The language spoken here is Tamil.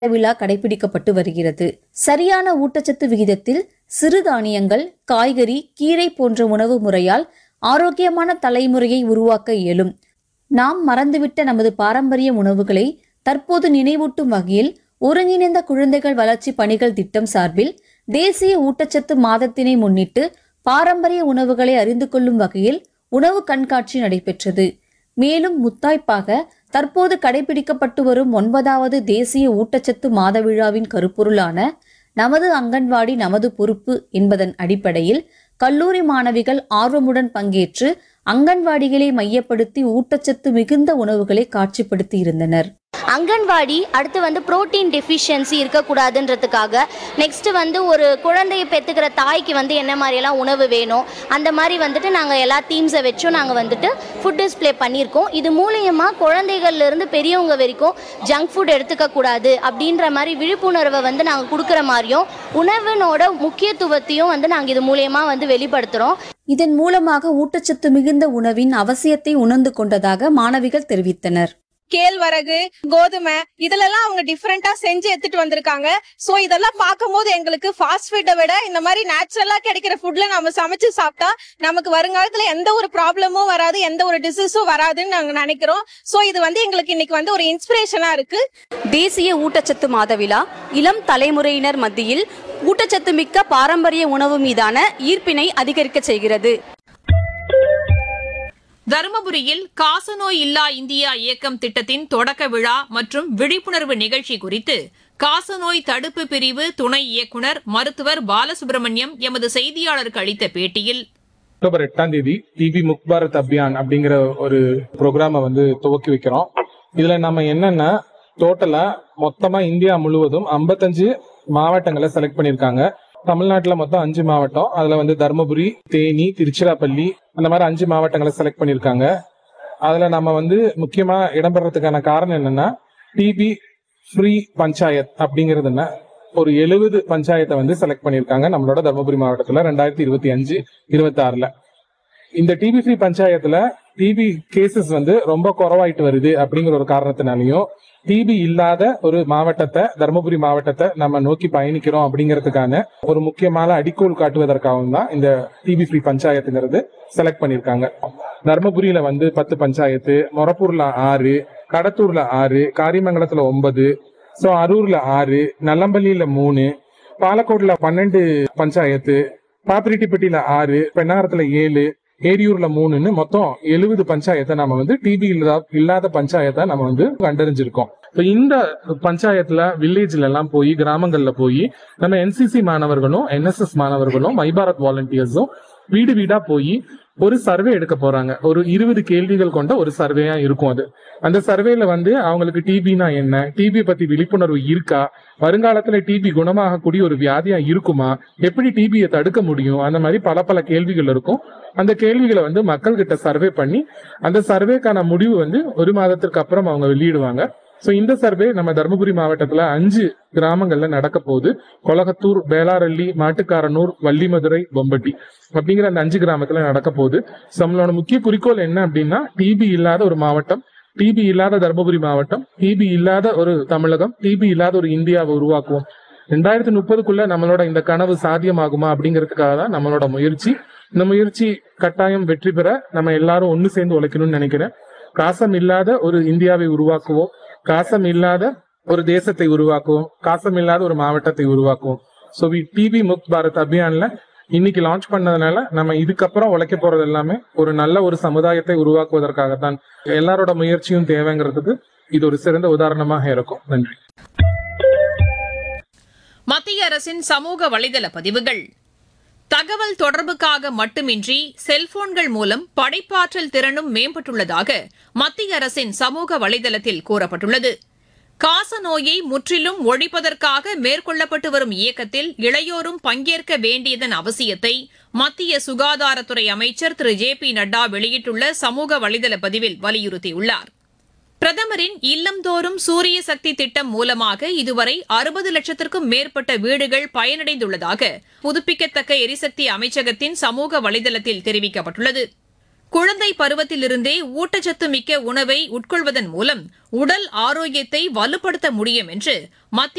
விழா கடைபிடிக்கப்பட்டு வருகிறது சரியான ஊட்டச்சத்து விகிதத்தில் சிறுதானியங்கள் காய்கறி கீரை போன்ற உணவு முறையால் ஆரோக்கியமான தலைமுறையை உருவாக்க இயலும் நாம் மறந்துவிட்ட நமது பாரம்பரிய உணவுகளை தற்போது நினைவூட்டும் வகையில் ஒருங்கிணைந்த குழந்தைகள் வளர்ச்சி பணிகள் திட்டம் சார்பில் தேசிய ஊட்டச்சத்து மாதத்தினை முன்னிட்டு பாரம்பரிய உணவுகளை அறிந்து கொள்ளும் வகையில் உணவு கண்காட்சி நடைபெற்றது மேலும் முத்தாய்ப்பாக தற்போது கடைபிடிக்கப்பட்டு வரும் ஒன்பதாவது தேசிய ஊட்டச்சத்து மாத விழாவின் கருப்பொருளான நமது அங்கன்வாடி நமது பொறுப்பு என்பதன் அடிப்படையில் கல்லூரி மாணவிகள் ஆர்வமுடன் பங்கேற்று அங்கன்வாடிகளை மையப்படுத்தி ஊட்டச்சத்து மிகுந்த உணவுகளை காட்சிப்படுத்தி இருந்தனர் அங்கன்வாடி அடுத்து வந்து புரோட்டீன் டெஃபிஷியன்சி இருக்கக்கூடாதுன்றதுக்காக நெக்ஸ்ட் வந்து ஒரு குழந்தையை பெற்றுக்கிற தாய்க்கு வந்து என்ன மாதிரியெல்லாம் உணவு வேணும் அந்த மாதிரி வந்துட்டு நாங்கள் எல்லா தீம்ஸை வச்சும் நாங்கள் வந்துட்டு ஃபுட் டிஸ்ப்ளே பண்ணியிருக்கோம் இது மூலியமா குழந்தைகள்ல இருந்து பெரியவங்க வரைக்கும் ஜங்க் ஃபுட் எடுத்துக்க கூடாது அப்படின்ற மாதிரி விழிப்புணர்வை வந்து நாங்கள் கொடுக்குற மாதிரியும் உணவினோட முக்கியத்துவத்தையும் வந்து நாங்கள் இது மூலியமா வந்து வெளிப்படுத்துகிறோம் இதன் மூலமாக ஊட்டச்சத்து மிகுந்த உணவின் அவசியத்தை உணர்ந்து கொண்டதாக மாணவிகள் தெரிவித்தனர் கேழ்வரகு கோதுமை இதுலலாம் அவங்க டிஃப்ரெண்டா செஞ்சு எடுத்துட்டு வந்திருக்காங்க சோ இதெல்லாம் பார்க்கும்போது எங்களுக்கு ஃபாஸ்ட் ஃபுட்டை விட இந்த மாதிரி நேச்சுரலா கிடைக்கிற ஃபுட்ல நம்ம சமைச்சு சாப்பிட்டா நமக்கு வருங்காலத்துல எந்த ஒரு ப்ராப்ளமும் வராது எந்த ஒரு டிசீஸும் வராதுன்னு நாங்க நினைக்கிறோம் சோ இது வந்து எங்களுக்கு இன்னைக்கு வந்து ஒரு இன்ஸ்பிரேஷனா இருக்கு தேசிய ஊட்டச்சத்து மாத விழா இளம் தலைமுறையினர் மத்தியில் ஊட்டச்சத்து மிக்க பாரம்பரிய உணவு மீதான ஈர்ப்பினை அதிகரிக்க செய்கிறது தருமபுரியில் காசநோய் இல்லா இந்தியா இயக்கம் திட்டத்தின் தொடக்க விழா மற்றும் விழிப்புணர்வு நிகழ்ச்சி குறித்து காசநோய் தடுப்பு பிரிவு துணை இயக்குநர் மருத்துவர் பாலசுப்ரமணியம் எமது செய்தியாளருக்கு அளித்த பேட்டியில் அக்டோபர் எட்டாம் தேதி டிபி முக் பாரத் அபியான் அப்படிங்கிற ஒரு ப்ரோக்ராம வந்து துவக்கி வைக்கிறோம் இதுல நம்ம என்னன்னா டோட்டலா மொத்தமா இந்தியா முழுவதும் 55 மாவட்டங்களை செலக்ட் பண்ணிருக்காங்க தமிழ்நாட்டுல மொத்தம் அஞ்சு மாவட்டம் அதுல வந்து தருமபுரி தேனி திருச்சிராப்பள்ளி அந்த மாதிரி அஞ்சு மாவட்டங்களை செலக்ட் பண்ணிருக்காங்க அதுல நம்ம வந்து முக்கியமா இடம்பெறதுக்கான காரணம் என்னன்னா டிபி ஃப்ரீ பஞ்சாயத் அப்படிங்கிறது என்ன ஒரு எழுபது பஞ்சாயத்தை வந்து செலக்ட் பண்ணிருக்காங்க நம்மளோட தருமபுரி மாவட்டத்துல ரெண்டாயிரத்தி இருபத்தி அஞ்சு இருபத்தி ஆறுல இந்த டிபி ஃப்ரீ பஞ்சாயத்துல டிபி கேசஸ் வந்து ரொம்ப குறவாயிட்டு வருது அப்படிங்கிற ஒரு காரணத்தினாலையும் டிபி இல்லாத ஒரு மாவட்டத்தை தருமபுரி மாவட்டத்தை நம்ம நோக்கி பயணிக்கிறோம் அப்படிங்கிறதுக்கான ஒரு முக்கியமான அடிக்கோல் காட்டுவதற்காகவும் தான் இந்த டிபி ஃப்ரீ பஞ்சாயத்துங்கிறது செலக்ட் பண்ணிருக்காங்க தருமபுரியில வந்து பத்து பஞ்சாயத்து மொரப்பூர்ல ஆறு கடத்தூர்ல ஆறு காரிமங்கலத்துல ஒன்பது சோ அரூர்ல ஆறு நல்லம்பள்ளியில மூணு பாலக்கோட்ல பன்னெண்டு பஞ்சாயத்து பாப்பிரெட்டிப்பட்டியில ஆறு பெண்ணாரத்துல ஏழு ஏரியூர்ல மூணுன்னு மொத்தம் எழுபது பஞ்சாயத்தை நம்ம வந்து டிபி இல்லாத பஞ்சாயத்தை நம்ம வந்து கண்டறிஞ்சிருக்கோம் இப்ப இந்த பஞ்சாயத்துல வில்லேஜ்ல எல்லாம் போய் கிராமங்கள்ல போய் நம்ம என்சிசி மாணவர்களும் என்எஸ்எஸ் மாணவர்களும் மைபாரத் வாலண்டியர்ஸும் வீடு வீடா போய் ஒரு சர்வே எடுக்க போறாங்க ஒரு இருபது கேள்விகள் கொண்ட ஒரு சர்வேயா இருக்கும் அது அந்த சர்வேல வந்து அவங்களுக்கு டிபினா என்ன டிபி பத்தி விழிப்புணர்வு இருக்கா வருங்காலத்துல டிபி குணமாகக்கூடிய ஒரு வியாதியா இருக்குமா எப்படி டிபியை தடுக்க முடியும் அந்த மாதிரி பல பல கேள்விகள் இருக்கும் அந்த கேள்விகளை வந்து மக்கள் கிட்ட சர்வே பண்ணி அந்த சர்வேக்கான முடிவு வந்து ஒரு மாதத்திற்கு அப்புறம் அவங்க வெளியிடுவாங்க சோ இந்த சர்வே நம்ம தருமபுரி மாவட்டத்துல அஞ்சு கிராமங்கள்ல நடக்க போகுது கொலகத்தூர் பேலாரள்ளி மாட்டுக்காரனூர் வள்ளிமதுரை பொம்பட்டி அப்படிங்கிற அந்த அஞ்சு கிராமத்துல நடக்க போகுது So, நம்மளோட முக்கிய குறிக்கோள் என்ன அப்படின்னா டிபி இல்லாத ஒரு மாவட்டம் டிபி இல்லாத தருமபுரி மாவட்டம் டிபி இல்லாத ஒரு தமிழகம் டிபி இல்லாத ஒரு இந்தியாவை உருவாக்குவோம் ரெண்டாயிரத்தி முப்பதுக்குள்ள நம்மளோட இந்த கனவு சாத்தியமாகுமா அப்படிங்கிறதுக்காக தான் நம்மளோட முயற்சி இந்த முயற்சி கட்டாயம் வெற்றி பெற நம்ம எல்லாரும் ஒண்ணு சேர்ந்து உழைக்கணும்னு நினைக்கிறேன் காசம் இல்லாத ஒரு இந்தியாவை உருவாக்குவோம் காசம் இல்லாத ஒரு தேசத்தை உருவாக்குவோம் காசம் இல்லாத ஒரு மாவட்டத்தை உருவாக்குவோம் so we TB Mukt Bharat அபியான்ல இன்னைக்கு லான்ச் பண்ணதுனால நம்ம இதுக்கப்புறம் உழைக்க போறது எல்லாமே ஒரு நல்ல ஒரு சமுதாயத்தை உருவாக்குவதற்காகத்தான் எல்லாரோட முயற்சியும் தேவைங்கிறதுக்கு இது ஒரு சிறந்த உதாரணமாக இருக்கும் நன்றி மத்திய அரசின் சமூக வலைதள பதிவுகள் தகவல் தொடர்புக்காக மட்டுமின்றி செல்போன்கள் மூலம் படைப்பாற்றல் திறனும் மேம்பட்டுள்ளதாக மத்திய அரசின் சமூக வலைதளத்தில் கூறப்பட்டுள்ளது காச நோயை முற்றிலும் ஒழிப்பதற்காக மேற்கொள்ளப்பட்டு வரும் இயக்கத்தில் இளையோரும் பங்கேற்க வேண்டியதன் அவசியத்தை மத்திய சுகாதாரத்துறை அமைச்சர் திரு ஜே பி நட்டா வெளியிட்டுள்ள சமூக வலைதள பதிவில் வலியுறுத்தியுள்ளார் பிரதமரின் இல்லந்தோறும் சூரிய சக்தி திட்டம் மூலமாக இதுவரை அறுபது லட்சத்திற்கும் மேற்பட்ட வீடுகள் பயனடைந்துள்ளதாக புதுப்பிக்கத்தக்க எரிசக்தி அமைச்சகத்தின் சமூக வலைதளத்தில் தெரிவிக்கப்பட்டுள்ளது குழந்தை பருவத்திலிருந்தே ஊட்டச்சத்து மிக்க உணவை உட்கொள்வதன் மூலம் உடல் ஆரோக்கியத்தை வலுப்படுத்த முடியும் என்று மத்திய